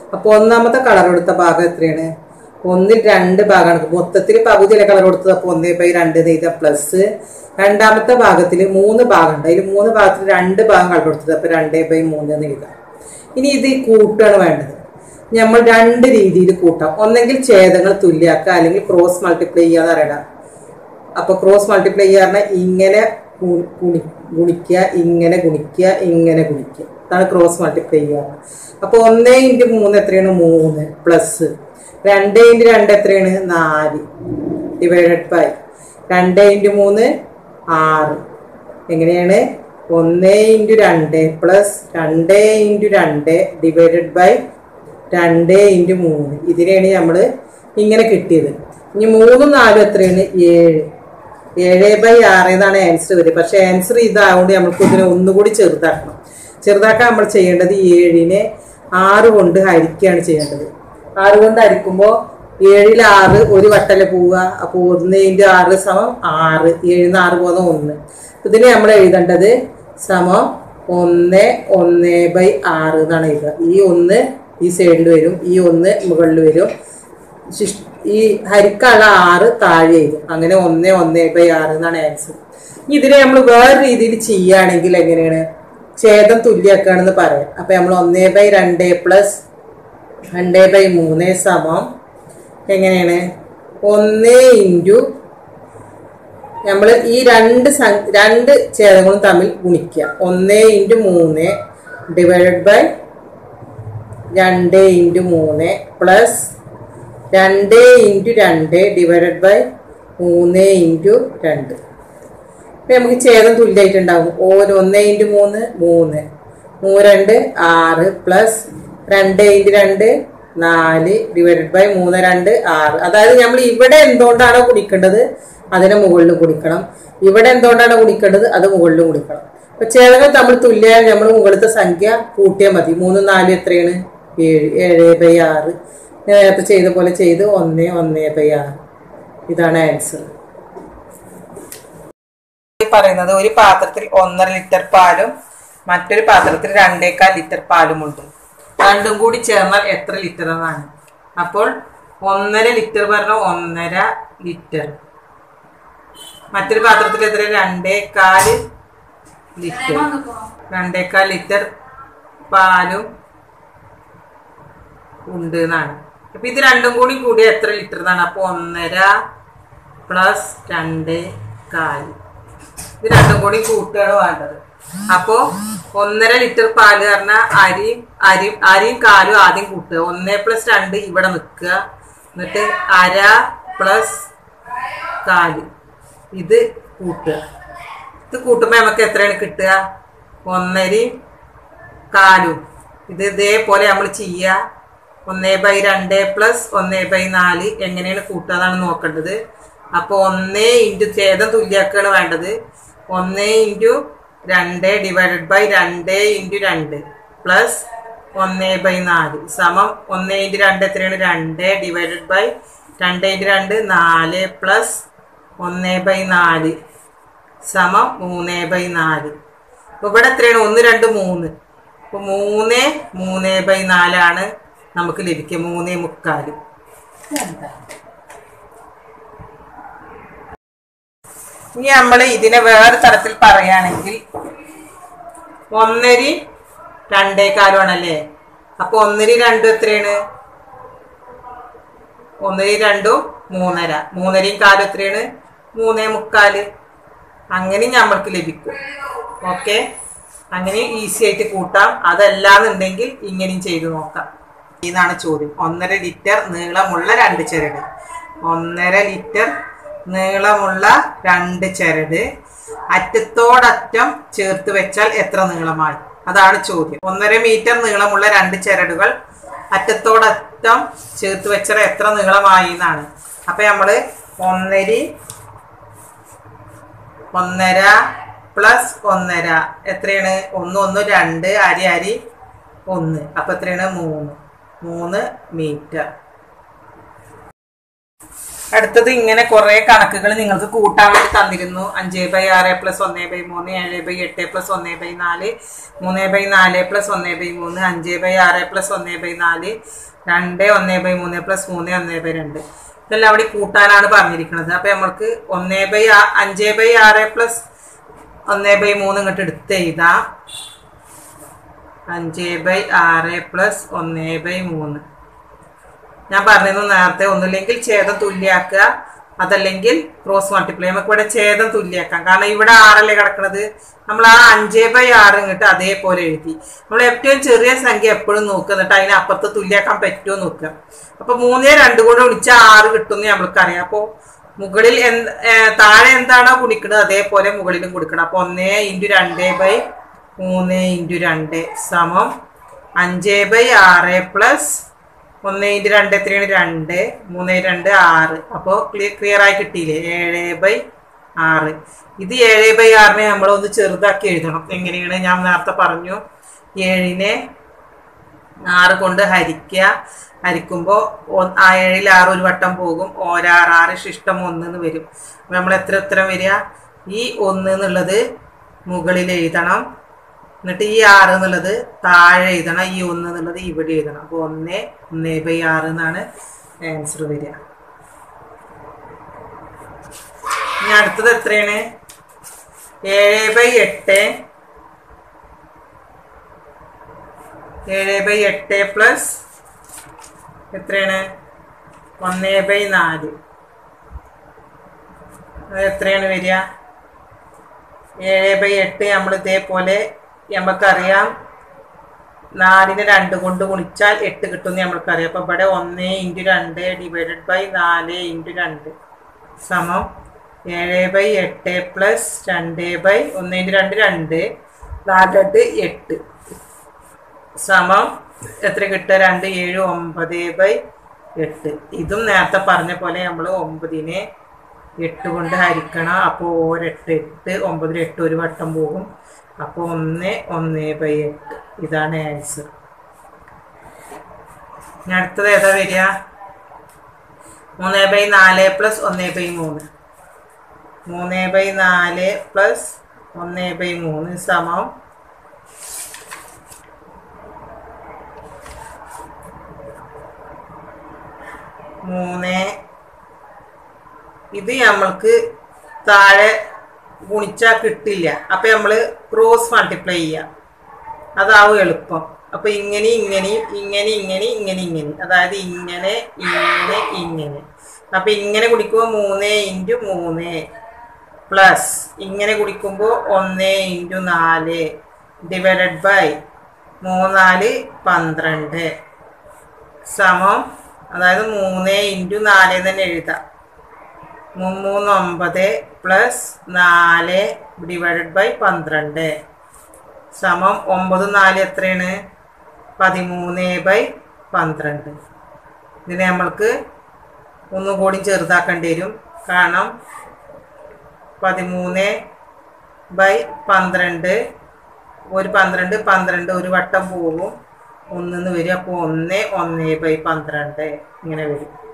അപ്പൊ ഒന്നാമത്തെ കളർ കൊടുത്ത ഭാഗം എത്രയാണ് ഒന്നിൽ രണ്ട് ഭാഗമാണ് മൊത്തത്തിൽ പകുതിയിലെ കളർ കൊടുത്തത് അപ്പൊ ഒന്നേ ബൈ രണ്ട് നെയ്ത പ്ലസ് രണ്ടാമത്തെ ഭാഗത്തിൽ മൂന്ന് ഭാഗമുണ്ട് അതിൽ മൂന്ന് ഭാഗത്തിൽ രണ്ട് ഭാഗം കളർ കൊടുത്തത് അപ്പൊ രണ്ടേ ബൈ മൂന്ന് നെയ്താം ഇനി ഇത് കൂട്ടാണ് വേണ്ടത് നമ്മൾ രണ്ട് രീതിയിൽ കൂട്ടാം ഒന്നെങ്കിൽ ഛേദങ്ങൾ തുല്യാക്കുക അല്ലെങ്കിൽ ക്രോസ് മൾട്ടിപ്ലൈ ചെയ്യാന്ന് പറയണം അപ്പൊ ക്രോസ് മൾട്ടിപ്ലൈ ചെയ്യാറിന ഇങ്ങനെ ഗു- ഗുണി ഗുണിക്കുക ഇങ്ങനെ ഗുണിക്കുക ഇങ്ങനെ ഗുണിക്കുക അതാണ് ക്രോസ് മൾട്ടിപ്ലൈ ചെയ്യാറ് അപ്പൊ ഒന്നേ ഇൻറ്റു മൂന്ന് എത്രയാണ് മൂന്ന് പ്ലസ് രണ്ട് ഇൻറ്റു രണ്ട് എത്രയാണ് നാല് ഡിവൈഡഡ് ബൈ രണ്ട് ഇൻറ്റു മൂന്ന് ആറ് എങ്ങനെയാണ് ഒന്ന് ഇൻറ്റു രണ്ട് പ്ലസ് രണ്ട് ഇൻറ്റു രണ്ട് ഡിവൈഡഡ് ബൈ രണ്ട് ഇൻറ്റു മൂന്ന് ഇതിനെയാണ് നമ്മൾ ഇങ്ങനെ കിട്ടിയത് ഇനി മൂന്നും നാലും എത്രയാണ് ഏഴ് ഏഴ് ബൈ ആറ് എന്നാണ് ആൻസർ വരിക പക്ഷെ ആൻസർ ഇതാവുകൊണ്ട് നമുക്ക് ഇതിനെ ഒന്നുകൂടി ചെറുതാക്കണം ചെറുതാക്കാൻ നമ്മൾ ചെയ്യേണ്ടത് ഈ ഏഴിനെ ആറ് കൊണ്ട് ഹരിക്കുകയാണ് ചെയ്യേണ്ടത് ആറ് കൊണ്ട് ഹരിക്കുമ്പോൾ ഏഴിൽ ആറ് ഒരു വട്ടല് പോവുക അപ്പോൾ ഒന്ന് ഇൻറ്റു ആറ് സമം ആറ് ഏഴിന്ന് ആറ് പോകുന്ന ഒന്ന് ഇതിന് നമ്മൾ എഴുതേണ്ടത് സമം ഒന്ന് ഒന്ന് ബൈ ആറ് എന്നാണ് എഴുതുക ഈ ഒന്ന് ഈ സൈഡിൽ വരും ഈ ഒന്ന് മുകളിൽ വരും ശിഷ്- ഈ ഹരിക്കാനുള്ള ആറ് താഴെ എഴുതും അങ്ങനെ ഒന്ന് ഒന്ന് ബൈ ആറ് എന്നാണ് ആൻസർ ഇതിനെ നമ്മൾ വേറെ രീതിയിൽ ചെയ്യുകയാണെങ്കിൽ എങ്ങനെയാണ് ഛേദം തുല്യാക്കുകയാണെന്ന് പറയാം അപ്പൊ നമ്മൾ ഒന്നേ ബൈ രണ്ട് പ്ലസ് രണ്ട് ബൈ മൂന്ന് സമം എങ്ങനെയാണ് ഒന്ന് ഇൻറ്റു നമ്മൾ ഈ രണ്ട് സം- രണ്ട് ഛേദങ്ങളും തമ്മിൽ ഗുണിക്കുക ഒന്ന് ഇൻറ്റു മൂന്ന് ഡിവൈഡഡ് ബൈ രണ്ട് ഇൻറ്റു മൂന്ന് പ്ലസ് രണ്ട് ഇൻറ്റു രണ്ട് ഡിവൈഡഡ് ബൈ മൂന്ന് ഇൻറ്റു രണ്ട് ഇപ്പം നമുക്ക് ഛേദം തുല്യമായിട്ടുണ്ടാവും ഓരോ ഒന്ന് ഇൻറ്റു മൂന്ന് മൂന്ന് മൂന്ന് രണ്ട് ആറ് പ്ലസ് രണ്ട് ഇൻറ്റു രണ്ട് നാല് ഡിവൈഡഡ് ബൈ മൂന്ന് രണ്ട് ആറ് അതായത് നമ്മൾ ഇവിടെ എന്തുകൊണ്ടാണോ കുടിക്കേണ്ടത് അതിനെ മുകളിൽ കുടിക്കണം ഇവിടെ എന്തുകൊണ്ടാണ് കുടിക്കേണ്ടത് അത് മുകളിൽ കുടിക്കണം അപ്പൊ ഛേദങ്ങൾ തമ്മിൽ തുല്യമായി നമ്മൾ മുകളിലത്തെ സംഖ്യ കൂട്ടിയാൽ മതി മൂന്ന് നാല് എത്രയാണ് ഏഴ് ഏഴ് ബൈ ആറ് നേരത്തെ ചെയ്ത പോലെ ചെയ്ത് ഒന്ന് ഒന്ന് ബൈ ആറ് ഇതാണ് ആൻസർ പറയുന്നത് ഒരു പാത്രത്തിൽ ഒന്നര ലിറ്റർ പാലും മറ്റൊരു പാത്രത്തിൽ രണ്ടേക്കാൽ ലിറ്റർ പാലുമുണ്ട് രണ്ടും കൂടി ചേർന്നാൽ എത്ര ലിറ്റർ എന്നാണ് അപ്പോൾ ഒന്നര ലിറ്റർ പറഞ്ഞ ഒന്നര ലിറ്റർ മറ്റൊരു പാത്രത്തിൽ എത്ര രണ്ടേകാല് ലിറ്റർ രണ്ടേകാൽ ലിറ്റർ പാലും ഉണ്ട് എന്നാണ് അപ്പൊ ഇത് രണ്ടും കൂടി കൂടി എത്ര ലിറ്റർ എന്നാണ് അപ്പൊ ഒന്നര പ്ലസ് രണ്ട് കാല് ഇത് രണ്ടും കൂടി കൂട്ടുകയാണ് വേണ്ടത് അപ്പോ ഒന്നര ലിറ്റർ പാല് പറഞ്ഞാൽ അരി അരി അരിയും കാലും ആദ്യം കൂട്ടുക ഒന്നേ പ്ലസ് രണ്ട് ഇവിടെ നിൽക്കുക എന്നിട്ട് അര പ്ലസ് കാല് ഇത് കൂട്ടുക ഇത് കൂട്ടുമ്പോൾ നമുക്ക് എത്രയാണ് കിട്ടുക ഒന്നരയും കാലും ഇത് ഇതേപോലെ നമ്മൾ ചെയ്യുക ഒന്നേ ബൈ രണ്ട് പ്ലസ് ഒന്നേ ബൈ നാല് എങ്ങനെയാണ് കൂട്ടുക എന്നാണ് നോക്കേണ്ടത് അപ്പോൾ ഒന്നേ ഇൻറ്റു ഛേദം തുല്യാക്കുകയാണ് വേണ്ടത് ഒന്നേ ഇൻറ്റു രണ്ട് ഡിവൈഡഡ് ബൈ രണ്ട് ഇൻറ്റു രണ്ട് പ്ലസ് ഒന്നേ ബൈ നാല് സമം ഒന്നേ ഇൻറ്റു രണ്ട് എത്രയാണ് രണ്ട് ഡിവൈഡഡ് ബൈ രണ്ട് ഇൻറ്റു രണ്ട് നാല് പ്ലസ് ഒന്നേ ബൈ നാല് സമം മൂന്ന് ബൈ നാല് അപ്പൊ ഇവിടെ എത്രയാണ് ഒന്ന് രണ്ട് മൂന്ന് അപ്പൊ മൂന്ന് മൂന്ന് ബൈ നാലാണ് നമുക്ക് ലഭിക്കുക മൂന്നേ മുക്കാല് ഇനി നമ്മൾ ഇതിനെ വേറെ തരത്തിൽ പറയുകയാണെങ്കിൽ ഒന്നരി രണ്ടേകാലുമാണല്ലേ അപ്പൊ ഒന്നരി രണ്ടും എത്രയാണ് ഒന്നരി രണ്ടും മൂന്നര മൂന്നരയും കാലും എത്രയാണ് മൂന്നേ മുക്കാല് അങ്ങനെ നമ്മൾക്ക് ലഭിക്കും ഓക്കെ അങ്ങനെ ഈസി ആയിട്ട് കൂട്ടാം അതല്ലാന്നുണ്ടെങ്കിൽ ഇങ്ങനെയും ചെയ്തു നോക്കാം ഇതാണ് ചോദ്യം ഒന്നര ലിറ്റർ നീളമുള്ള രണ്ട് ചരട് ഒന്നര ലിറ്റർ നീളമുള്ള രണ്ട് ചരട് അറ്റത്തോടറ്റം ചേർത്ത് വെച്ചാൽ എത്ര നീളമായി അതാണ് ചോദ്യം ഒന്നര മീറ്റർ നീളമുള്ള രണ്ട് ചരടുകൾ അറ്റത്തോടറ്റം ചേർത്ത് വെച്ചാൽ എത്ര നീളമായി എന്നാണ് അപ്പൊ നമ്മള് ഒന്നരി ഒന്നര പ്ലസ് ഒന്നര എത്രയാണ് ഒന്ന് ഒന്ന് രണ്ട് അരി അരി ഒന്ന് അപ്പൊ എത്രയാണ് മൂന്ന് മൂന്ന് മീറ്റർ അടുത്തത് ഇങ്ങനെ കുറെ കണക്കുകൾ നിങ്ങൾക്ക് കൂട്ടാൻ വേണ്ടി തന്നിരുന്നു അഞ്ച് ബൈ ആറ് പ്ലസ് ഒന്ന് ബൈ മൂന്ന് ഏഴ് ബൈ എട്ട് പ്ലസ് ഒന്ന് ബൈ നാല് മൂന്ന് ബൈ നാല് പ്ലസ് ഒന്ന് ബൈ മൂന്ന് അഞ്ച് ബൈ ആറ് പ്ലസ് ഒന്ന് ബൈ നാല് രണ്ട് ഒന്ന് ബൈ മൂന്ന് പ്ലസ് മൂന്ന് ഒന്ന് ബൈ രണ്ട് ഇതെല്ലാം അവിടെ കൂട്ടാനാണ് പറഞ്ഞിരിക്കുന്നത് അപ്പൊ നമ്മൾക്ക് ഒന്ന് ബൈ അഞ്ച് ബൈ ആറ് പ്ലസ് ഒന്ന് ബൈ മൂന്ന് ഇങ്ങോട്ട് എടുത്ത് എഴുതാം അഞ്ച് ബൈ ആറ് പ്ലസ് ഒന്ന് ബൈ മൂന്ന് ഞാൻ പറഞ്ഞിരുന്നു നേരത്തെ ഒന്നുമില്ലെങ്കിൽ ഛേദം തുല്യാക്കുക അതല്ലെങ്കിൽ ക്രോസ് മൾട്ടിപ്ലൈ നമുക്ക് ഇവിടെ ഛേദം തുല്യാക്കാം കാരണം ഇവിടെ ആറല്ലേ കിടക്കുന്നത് നമ്മൾ ആ അഞ്ച് ബൈ ആറ് ഇങ്ങോട്ട് അതേപോലെ എഴുതി നമ്മൾ ഏറ്റവും ചെറിയ സംഖ്യ എപ്പോഴും നോക്കുക എന്നിട്ട് അതിന് അപ്പുറത്ത് തുല്യാക്കാൻ പറ്റുമോ നോക്കുക അപ്പൊ മൂന്നേ രണ്ട് കൂടെ വിളിച്ചാൽ ആറ് കിട്ടുമെന്ന് നമ്മൾക്കറിയാം അപ്പോൾ മുകളിൽ എന്ത് താഴെ എന്താണോ കുടിക്കുന്നത് അതേപോലെ മുകളിലും കൊടുക്കണം അപ്പൊ ഒന്നേ ഇൻറ്റു രണ്ടേ ബൈ മൂന്ന് ഇൻറ്റു രണ്ട് സമം അഞ്ച് ബൈ ആറ് പ്ലസ് ഒന്ന് ഇൻറ്റു രണ്ട് എത്രയാണ് രണ്ട് മൂന്ന് രണ്ട് ആറ് അപ്പോൾ ക്ലിയർ ക്ലിയർ ആയി കിട്ടിയില്ലേ ഏഴ് ബൈ ആറ് ഇത് ഏഴ് ബൈ ആറിനെ നമ്മളൊന്ന് ചെറുതാക്കി എഴുതണം എങ്ങനെയാണ് ഞാൻ നേരത്തെ പറഞ്ഞു ഏഴിനെ ആറ് കൊണ്ട് ഹരിക്കുക ഹരിക്കുമ്പോൾ ആ ഏഴിൽ ആറ് ഒരു വട്ടം പോകും ഓരാറ് ആറ് ശിഷ്ടം ഒന്ന് എന്ന് വരും അപ്പോൾ നമ്മൾ എത്ര ഉത്തരം വരിക ഈ ഒന്ന് എന്നുള്ളത് മുകളിൽ എഴുതണം എന്നിട്ട് ഈ ആറ് എന്നുള്ളത് താഴെ എഴുതണം ഈ ഒന്ന് എന്നുള്ളത് ഇവിടെ എഴുതണം അപ്പോൾ ഒന്ന് ഒന്ന് ബൈ ആറ് എന്നാണ് ആൻസർ വരിക ഇനി അടുത്തത് എത്രയാണ് ഏഴ് ബൈ എട്ട് ഏഴ് ബൈ എട്ട് പ്ലസ് എത്രയാണ് ഒന്ന് ബൈ നാല് അത് എത്രയാണ് വരിക ഏഴ് ബൈ എട്ട് നമ്മൾ ഇതേപോലെ നമുക്കറിയാം നാലിന് രണ്ട് കൊണ്ട് ഗുണിച്ചാൽ എട്ട് കിട്ടുമെന്ന് നമ്മൾക്കറിയാം അപ്പം ഇവിടെ ഒന്ന് ഇൻറ്റു രണ്ട് ഡിവൈഡഡ് ബൈ നാല് ഇൻറ്റു രണ്ട് സമം ഏഴ് ബൈ എട്ട് പ്ലസ് രണ്ട് ബൈ ഒന്ന് ഇൻറ്റു രണ്ട് രണ്ട് നാലെട്ട് എട്ട് സമം എത്ര കിട്ടുക രണ്ട് ഏഴ് ഒമ്പത് ബൈ എട്ട് ഇതും നേരത്തെ പറഞ്ഞ പോലെ നമ്മൾ ഒമ്പതിനെ എട്ട് കൊണ്ട് ഹരിക്കണം അപ്പോൾ ഒരെട്ട് എട്ട് ഒമ്പതിൽ എട്ട് ഒരു വട്ടം പോകും അപ്പോൾ ഒന്ന് ഒന്ന് ബൈ എട്ട് ഇതാണ് ആൻസർ ഇനി അടുത്തത് ഏതാ വരിക മൂന്ന് ബൈ നാല് പ്ലസ് ഒന്ന് ബൈ മൂന്ന് മൂന്ന് ബൈ നാല് പ്ലസ് ഒന്ന് ബൈ മൂന്ന് സമം മൂന്ന് ഇത് നമ്മൾക്ക് താഴെ ഗുണിച്ചാൽ കിട്ടില്ല അപ്പം നമ്മൾ ക്രോസ് മൾട്ടിപ്ലൈ ചെയ്യുക അതാവും എളുപ്പം അപ്പം ഇങ്ങനെ ഇങ്ങനെ ഇങ്ങനെ ഇങ്ങനെ ഇങ്ങനെ ഇങ്ങനെ അതായത് ഇങ്ങനെ ഇങ്ങനെ ഇങ്ങനെ അപ്പം ഇങ്ങനെ കുടിക്കുമ്പോൾ മൂന്ന് ഇൻറ്റു മൂന്ന് പ്ലസ് ഇങ്ങനെ കുടിക്കുമ്പോൾ ഒന്ന് ഇൻറ്റു നാല് ഡിവൈഡഡ് ബൈ മൂന്നാല് പന്ത്രണ്ട് സമം അതായത് മൂന്ന് ഇൻറ്റു നാല് തന്നെ എഴുതാം മൂന്ന് ഒമ്പത് പ്ലസ് നാല് ഡിവൈഡഡ് ബൈ പന്ത്രണ്ട് സമം ഒമ്പത് നാല് എത്രയാണ് പതിമൂന്ന് ബൈ പന്ത്രണ്ട് ഇതിനെ നമ്മൾക്ക് ഒന്നും കൂടി ചെറുതാക്കേണ്ടി വരും കാരണം പതിമൂന്ന് ബൈ പന്ത്രണ്ട് ഒരു പന്ത്രണ്ട് പന്ത്രണ്ട് ഒരു വട്ടം പോകും ഒന്നിന്ന് വരും അപ്പോൾ ഒന്ന് ഒന്ന് ബൈ പന്ത്രണ്ട് ഇങ്ങനെ വരും